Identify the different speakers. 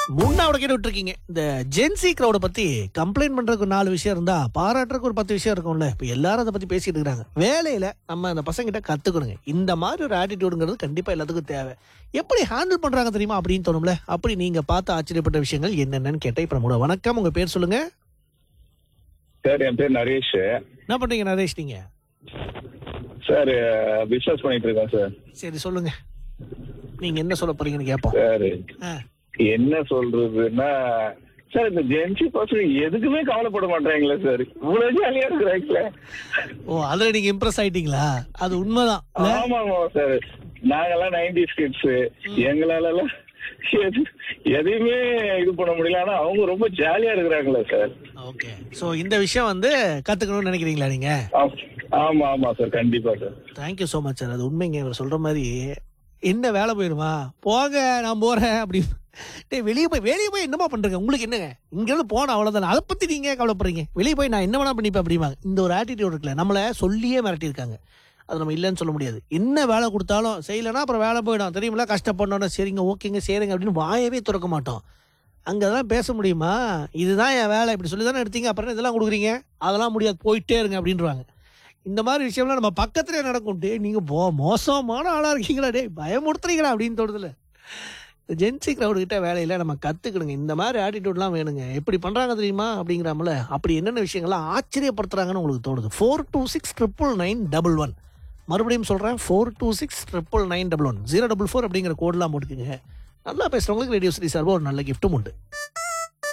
Speaker 1: மூணாவோட கேட்டு விட்டுருக்கீங்க இந்த ஜென்சி க்ரௌட பத்தி கம்ப்ளைண்ட் பண்றதுக்கு ஒரு நாலு விஷயம் இருந்தா பாராட்டுறதுக்கு ஒரு பத்து விஷயம் இருக்கும்ல இப்ப எல்லாரும் அதை பத்தி பேசிட்டு இருக்காங்க வேலையில நம்ம அந்த பசங்கிட்ட கத்துக்கணுங்க இந்த மாதிரி ஒரு ஆட்டிடியூடுங்கிறது கண்டிப்பா எல்லாத்துக்கும் தேவை எப்படி ஹேண்டில் பண்றாங்க தெரியுமா அப்படின்னு தோணும்ல அப்படி நீங்க பார்த்து ஆச்சரியப்பட்ட விஷயங்கள் என்னென்னன்னு கேட்டேன் இப்ப நம்மளோட வணக்கம் உங்க பேர் சொல்லுங்க
Speaker 2: சார் என் பேர் நரேஷ்
Speaker 1: என்ன பண்றீங்க நரேஷ் நீங்க
Speaker 2: சார் பிசினஸ் பண்ணிட்டு இருக்கேன் சார்
Speaker 1: சரி சொல்லுங்க நீங்க என்ன சொல்ல போறீங்கன்னு கேட்போம்
Speaker 2: சார்
Speaker 1: ஆ,
Speaker 2: என்ன சொல்றதுன்னா சார் இந்த ஜென்சி பசங்க எதுக்குமே கவலைப்பட மாட்டாங்களே சார் இவ்வளவு ஜாலியா இருக்கிறாங்களே
Speaker 1: ஓ அதுல நீங்க இம்ப்ரெஸ் ஆயிட்டீங்களா அது உண்மைதான் இல்ல?
Speaker 2: ஆமாமா சார் நாங்கெல்லாம் நைன்டி கிட்ஸ் எங்களால எல்லாம் எது- எதையுமே இது பண்ண முடியல ஆனா அவங்க ரொம்ப ஜாலியா இருக்கிறாங்களே சார்
Speaker 1: ஓகே சோ இந்த விஷயம் வந்து கத்துக்கணும்னு நினைக்கிறீங்களா நீங்க
Speaker 2: ஆமா ஆமா சார் கண்டிப்பா sir
Speaker 1: thank you so much sir அது உண்மைங்க இவர் சொல்ற மாதிரி என்ன வேலை போயிடுமா போங்க நான் போறேன் அப்படி டேய் வெளியே போய் வெளியே போய் என்னமா பண்றீங்க உங்களுக்கு என்னங்க இங்க இருந்து போன அவ்வளவுதானே அதை பத்தி நீங்க கவலைப்படுறீங்க வெளியே போய் நான் என்ன வேணா பண்ணிப்பேன் அப்படிம்பாங்க இந்த ஒரு ஆட்டிடியூட் இருக்குல்ல நம்மள சொல்லியே மிரட்டியிருக்காங்க அது நம்ம இல்லைன்னு சொல்ல முடியாது என்ன வேலை கொடுத்தாலும் செய்யலைன்னா அப்புறம் வேலை போயிடும் தெரியுமில கஷ்டப்படணும் சரிங்க ஓகேங்க சரிங்க அப்படின்னு வாயவே திறக்க மாட்டோம் அங்கே அதெல்லாம் பேச முடியுமா இதுதான் என் வேலை இப்படி சொல்லி தானே எடுத்தீங்க அப்புறம் இதெல்லாம் கொடுக்குறீங்க அதெல்லாம் முடியாது போயிட்டே இருங்க அப்படின்றாங்க இந்த மாதிரி விஷயம்லாம் நம்ம பக்கத்துலேயே நடக்கும் டே நீங்கள் போ மோசமான ஆளாக இருக்கீங்களா டே பயமுறுத்துறீங்களா அப்படின்னு தோணுதுல இந்த ஜென்சி க்ரௌடு கிட்ட வேலையில் நம்ம கற்றுக்கணுங்க இந்த மாதிரி ஆட்டிடியூட்லாம் வேணுங்க எப்படி பண்ணுறாங்க தெரியுமா அப்படிங்கிறாமல அப்படி என்னென்ன விஷயங்கள்லாம் ஆச்சரியப்படுத்துறாங்கன்னு உங்களுக்கு தோணுது four two six triple nine double one மறுபடியும் சொல்கிறேன் four two six triple nine double one zero double four அப்படிங்கிற கோடெலாம் போட்டுக்குங்க நல்லா பேசுகிறவங்களுக்கு ரேடியோ சிட்டி சார்பாக ஒரு நல்ல கிஃப்ட்டும் உண்டு